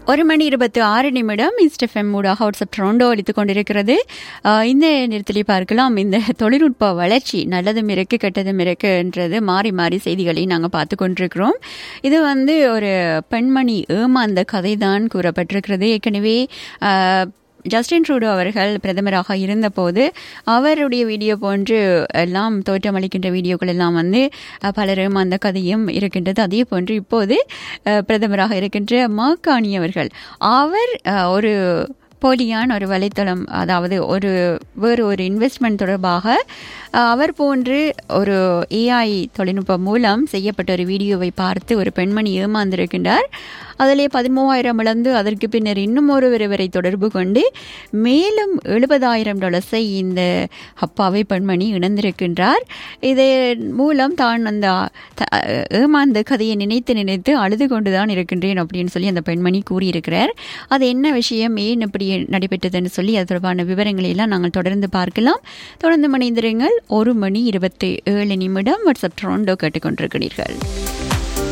ஒரு மணி இருபத்தி ஆறு நிமிடம் இஸ்டெஃப்எம் ஊடாக வாட்ஸ்அப் ட்ரோண்டோ அளித்துக் கொண்டிருக்கிறது ஆஹ் இந்த நேரத்திலே பார்க்கலாம் இந்த தொழில்நுட்ப வளர்ச்சி நல்லதும் இருக்கு கெட்டதும் இருக்குன்றது மாறி மாறி செய்திகளை நாங்கள் பார்த்து கொண்டிருக்கிறோம் இது வந்து ஒரு பெண்மணி ஏமாந்த கதை தான் கூறப்பட்டிருக்கிறது ஏற்கனவே ஆஹ், ஜஸ்டின் ட்ரூடோ அவர்கள் பிரதமராக இருந்தபோது அவருடைய வீடியோ போன்று எல்லாம் தோற்றமளிக்கின்ற வீடியோக்கள் எல்லாம் வந்து அஹ், பலரும் அந்த கதையும் இருக்கின்றது அதே போன்று இப்போது அஹ், பிரதமராக இருக்கின்ற மாக்காணி அவர்கள் அவர் அஹ், ஒரு போலியான ஒரு வலைத்தளம் அதாவது ஒரு வேறு ஒரு இன்வெஸ்ட்மெண்ட் தொடர்பாக அஹ், அவர் போன்று ஒரு ஏஐ தொழில்நுட்பம் மூலம் செய்யப்பட்ட ஒரு வீடியோவை பார்த்து ஒரு பெண்மணி ஏமாந்திருக்கின்றார் அதிலே பதிமூவாயிரம் இழந்து அதற்கு பின்னர் இன்னும் ஒருவரை தொடர்பு கொண்டு மேலும் எழுபதாயிரம் டாலர்ஸை இந்த அப்பாவை பெண்மணி இழந்திருக்கின்றார் இதன் மூலம் தான் அந்த த- ஏமாந்த கதையை நினைத்து நினைத்து அழுது கொண்டுதான் இருக்கின்றேன் அப்படின்னு சொல்லி அந்த பெண்மணி கூறியிருக்கிறார் அது என்ன விஷயம் ஏன் இப்படி நடைபெற்றதுன்னு சொல்லி அது தொடர்பான விவரங்களை எல்லாம் நாங்கள் தொடர்ந்து பார்க்கலாம் தொடர்ந்து மணிந்திருங்கள் ஒரு மணி இருபத்தி ஏழு நிமிடம் வாட்ஸ்அப் ட்ரோண்டோ கேட்டுக்கொண்டிருக்கிறீர்கள்